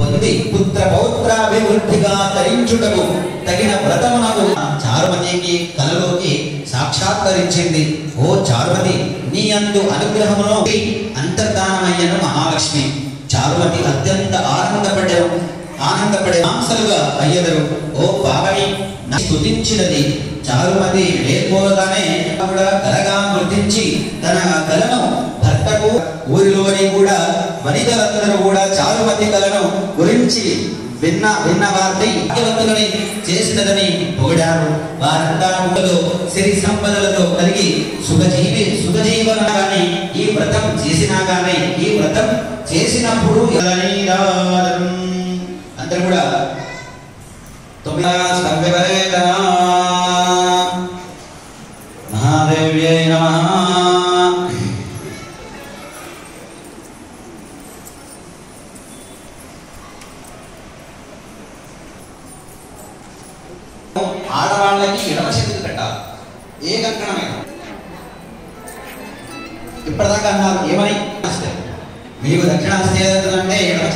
పొంది పుత్ర పౌత్రాభివృద్ధిగా తరించుటకు తగిన వ్రతమునకు చారుమతికి కలలోకి సాక్షాత్కరించింది ఓ చారుమతి నీ అందు అనుగ్రహమును అంతర్ధానమయ్యను మహాలక్ష్మి చారుమతి అత్యంత ఆనందపడరు ఆనందపడే మాంసలుగా అయ్యదరు ఓ పావని నా స్తుతించినది చారుమతి లేకపోగానే కూడా కలగా గుర్తించి తన కలను భర్తకు ఊరిలోని కూడా వనితలందరూ కూడా చారుమతి కలను గురించి విన్న విన్న వారిని భాగ్యవంతులని చేసినదని పొగిడారు వారంతా ఊళ్ళో సిరి సంపదలతో కలిగి సుఖజీవి సుఖజీవనాన్ని ఈ వ్రతం చేసినా గానీ ఈ వ్రతం చేసినప్పుడు ఎలనీరాజం. అందరూ కూడా తొమ్మిది సంవివరేత మహాదేవ్యై నమః ఆడవాళ్ళకి ఎడమ చేతులు పెట్టాలి ఏ కంకణమైనా ఇప్పటిదాకా అన్నారు ఏమని మీకు దక్షిణాస్తి అంటే ఎడమ